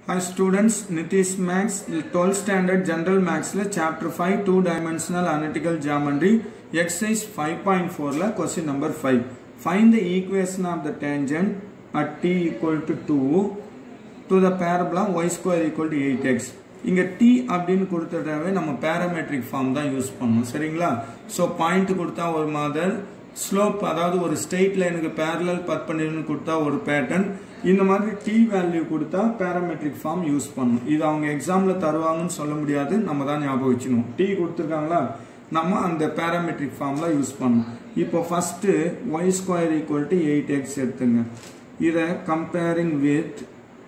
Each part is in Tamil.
Hi students, Nitish Max 12th standard General Maxல Chapter 5 Two Dimensional Analytical Geometry Exercise 5.4 ல question number 5 Find the equation of the tangent at t equal to 2 to the parabola y square equal to 8x இங்க t அப்படின்னு கொடுத்துட்டாவே நம்ம பேராமெட்ரிக் ஃபார்ம் தான் யூஸ் பண்ணணும் சரிங்களா ஸோ பாயிண்ட் கொடுத்தா ஒரு மாதிரி ஸ்லோப் அதாவது ஒரு ஸ்ட்ரெயிட் லைனுக்கு பேரலல் பத் பண்ணிருந்து கொடுத்தா ஒரு பேட்டர்ன் இந்த மாதிரி டி வேல்யூ கொடுத்தா பேராமெட்ரிக் ஃபார்ம் யூஸ் பண்ணணும் இது அவங்க எக்ஸாம்ல தருவாங்கன்னு சொல்ல முடியாது நம்ம தான் ஞாபகம் வச்சுக்கணும் டி கொடுத்துருக்காங்களா நம்ம அந்த பேராமெட்ரிக் ஃபார்ம்ல யூஸ் பண்ணணும் இப்போ first y square equal to eight x எடுத்துங்க இதை comparing with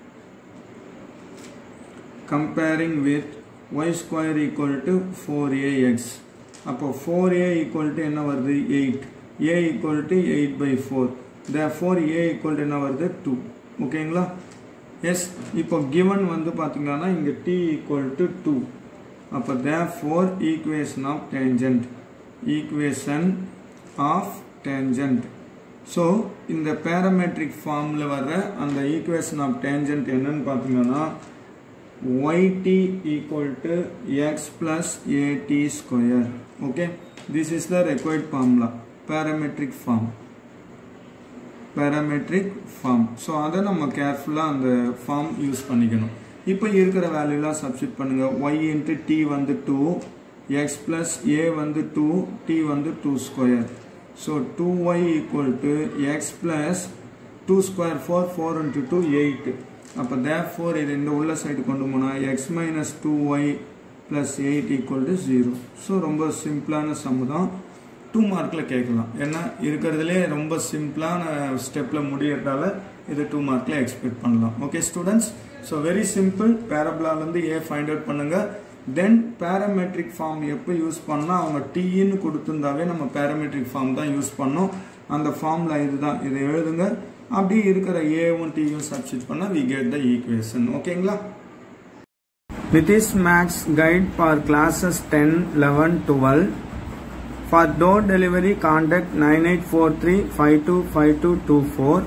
comparing with y square equal to 4ax அப்போ 4a equal to என்ன வருது 8 a equal to 8 by 4 therefore a equal to என்ன வருது 2 ஓகேங்களா எஸ் இப்போ given வந்து பார்த்தீங்கன்னா இங்கே t equal to 2 அப்போ therefore equation of tangent equation of tangent so இந்த பேராமெட்ரிக் ஃபார்மில் வர்ற அந்த ஈக்குவேஷன் ஆஃப் டேஞ்சன்ட் என்னன்னு பார்த்தீங்கன்னா yt equal to x plus at square okay this is the required formula parametric form parametric form so அதை நம்ம கேர்ஃபுல்லாக அந்த ஃபார்ம் யூஸ் பண்ணிக்கணும் இப்போ இருக்கிற வேல்யூலாம் சப்ஸ்டிட் பண்ணுங்க y இன்ட்டு டி வந்து டூ எக்ஸ் ப்ளஸ் ஏ வந்து டூ டி வந்து two square so two y equal to x plus two square four four into two eight அப்போ தேர் ஃபோர் இது இந்த உள்ள சைடு கொண்டு போனால் x minus two y plus eight equal to zero so ரொம்ப சிம்பிளான சம்மு தான் டூ மார்க்கில் கேட்கலாம் ஏன்னா இருக்கிறதுலே ரொம்ப சிம்பிளான ஸ்டெப்பில் முடியறதால இது டூ மார்க்கில் எக்ஸ்பெக்ட் பண்ணலாம் okay students so very simple பேரபிளாலேருந்து ஏ ஃபைண்ட் அவுட் பண்ணுங்கள் தென் பேராமெட்ரிக் ஃபார்ம் எப்போ யூஸ் பண்ணால் அவங்க டீன்னு கொடுத்துருந்தாவே நம்ம பேராமெட்ரிக் ஃபார்ம் தான் யூஸ் பண்ணோம் அந்த ஃபார்மில் இதுதான் இதை எழுதுங்க அப்படி இருக்கிற ஏவும் டியும் சப்ஸ்டிட் பண்ணா வி கெட் த ஈக்குவேஷன் ஓகேங்களா Nitish maths guide for classes ten eleven twelve for door delivery contact nine eight four three five two five two two four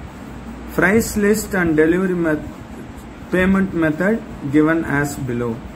price list and delivery met payment method given as below